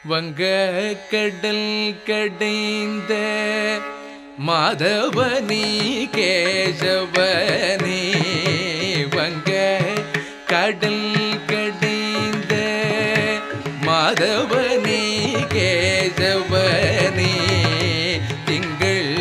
வங்க கடல் கடைந்த மாதவனி கேசவனி வங்க கடல் கடைந்த மாதவனி கேசவனி திங்கள்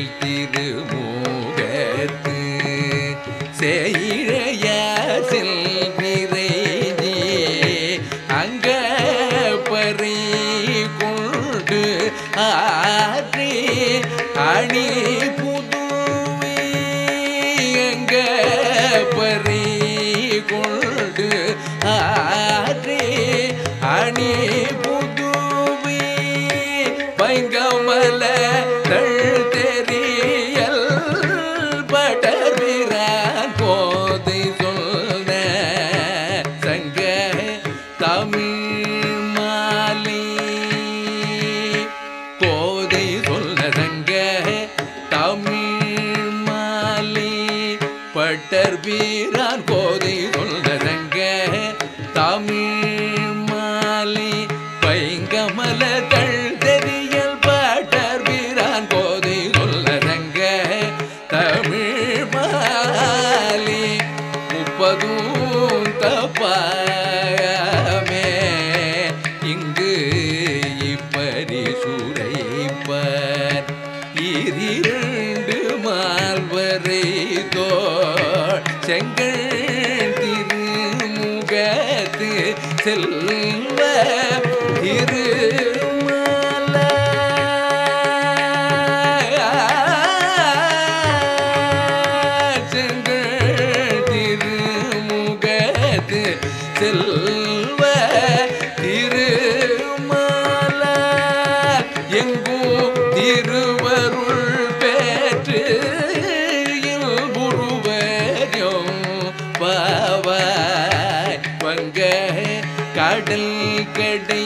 திருமூகத்து செய்ழைய செல்விரைஞ்சி அங்க பறி கொண்டு ஆற்றி அணி புதுவை அங்க பறி கொண்டு ஆற்றி அணி புதுவை பைங்கமல தள் தெரியல் படர்விரான் போதை சொல்ல சங்க தமிழ் மாலை கோதை சொல்ல சங்க தமிழ் மாலை பட்டர் வீரான் கோதை சொல்ல சங்க தமிழ் மாலை பைங்கமல தள் தெரியல் பட்டர் வீரான் கோதை சொல்ல சங்க தமிழ் மாலை முப்பதும் தப்பாமே இங்கு இப்பரி சுரைப்பர் இரிரண்டு மால்வரை தோள் செங்கல் திருமுகத்து செல்வ திருமல செங்கல் திருமுகத்து செல்வ திருமல எங்கும் திருவருள் பெற்று இல்புருவரும் பாவாய் வங்க கடல் கடை